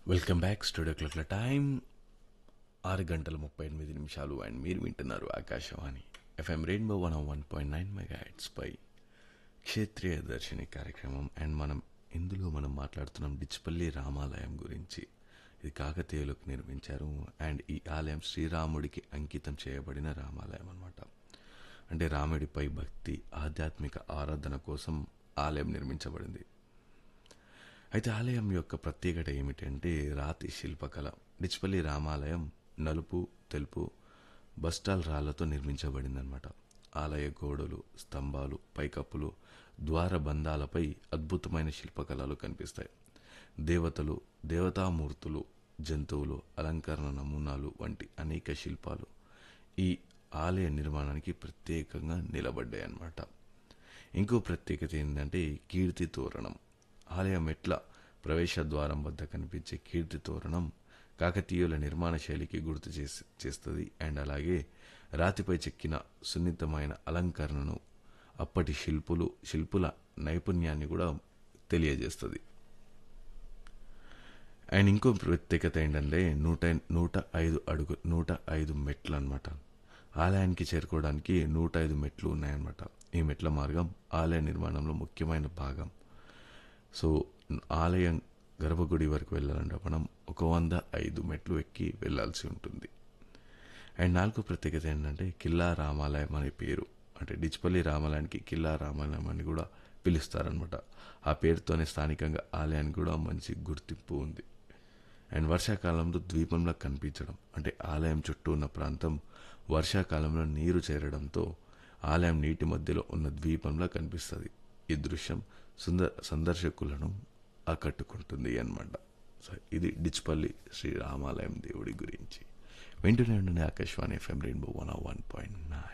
welcome back studio క్లాక్ల time ఆరు గంటల ముప్పై ఎనిమిది నిమిషాలు అండ్ మీరు వింటున్నారు Akashvani FM rainbow one one point nine mega పై క్షేత్రీయ దర్శిని కార్యక్రమం అండ్ మనం ఇందులో మనం మాట్లాడుతున్నాం డిచ్పల్లి రామాలయం గురించి ఇది కాకతీయులకు నిర్మించారు అండ్ ఈ ఆలయం శ్రీరాముడికి అంకితం చేయబడిన రామాలయం అన్నమాట అంటే రాముడిపై భక్తి ఆధ్యాత్మిక ఆరాధన కోసం ఆలయం నిర్మించబడింది అయితే ఆలయం యొక్క ప్రత్యేకత ఏమిటంటే రాతి శిల్పకళ డిచ్పల్లి రామాలయం నలుపు తెలుపు బస్టాల్ రాళ్లతో నిర్మించబడిందనమాట ఆలయ గోడలు స్తంభాలు పైకప్పులు ద్వారబంధాలపై అద్భుతమైన శిల్పకళలు కనిపిస్తాయి దేవతలు దేవతామూర్తులు జంతువులు అలంకరణ నమూనాలు వంటి అనేక శిల్పాలు ఈ ఆలయ నిర్మాణానికి ప్రత్యేకంగా నిలబడ్డాయి అన్నమాట ఇంకో ప్రత్యేకత ఏంటంటే కీర్తి తోరణం ఆలయ మెట్ల ప్రవేశ ద్వారం వద్ద కనిపించే కీర్తి తోరణం కాకతీయుల నిర్మాణ శైలికి గుర్తు చేసి చేస్తుంది అండ్ అలాగే రాతిపై చెక్కిన సున్నితమైన అలంకరణను అప్పటి శిల్పులు శిల్పుల నైపుణ్యాన్ని కూడా తెలియజేస్తుంది అండ్ ఇంకో ప్రత్యేకత ఏంటంటే నూట నూట ఐదు అడుగు నూట ఐదు మెట్లు అనమాట ఆలయానికి చేరుకోవడానికి నూట ఐదు మెట్లు ఉన్నాయన్నమాట ఈ మెట్ల మార్గం ఆలయ నిర్మాణంలో ముఖ్యమైన భాగం సో ఆలయం గర్భగుడి వరకు వెళ్ళాలంటే మనం ఒక వంద ఐదు మెట్లు ఎక్కి వెళ్ళాల్సి ఉంటుంది అండ్ నాలుగో ప్రత్యేకత ఏంటంటే కిల్లా రామాలయం అనే పేరు అంటే డిచ్పల్లి రామాలయానికి కిల్లా రామాలయం అని కూడా పిలుస్తారనమాట ఆ పేరుతోనే స్థానికంగా ఆలయానికి కూడా మంచి గుర్తింపు ఉంది అండ్ వర్షాకాలంలో ద్వీపంలా కనిపించడం అంటే ఆలయం చుట్టూ ఉన్న ప్రాంతం వర్షాకాలంలో నీరు చేరడంతో ఆలయం నీటి మధ్యలో ఉన్న ద్వీపంలా కనిపిస్తుంది ఈ దృశ్యం సుందర సందర్శకులను ఆకట్టుకుంటుంది అన్నమాట సో ఇది డిచ్పల్లి శ్రీ రామాలయం దేవుడి గురించి వింటూనే ఉండండి Akashvani FM rainbow one one point nine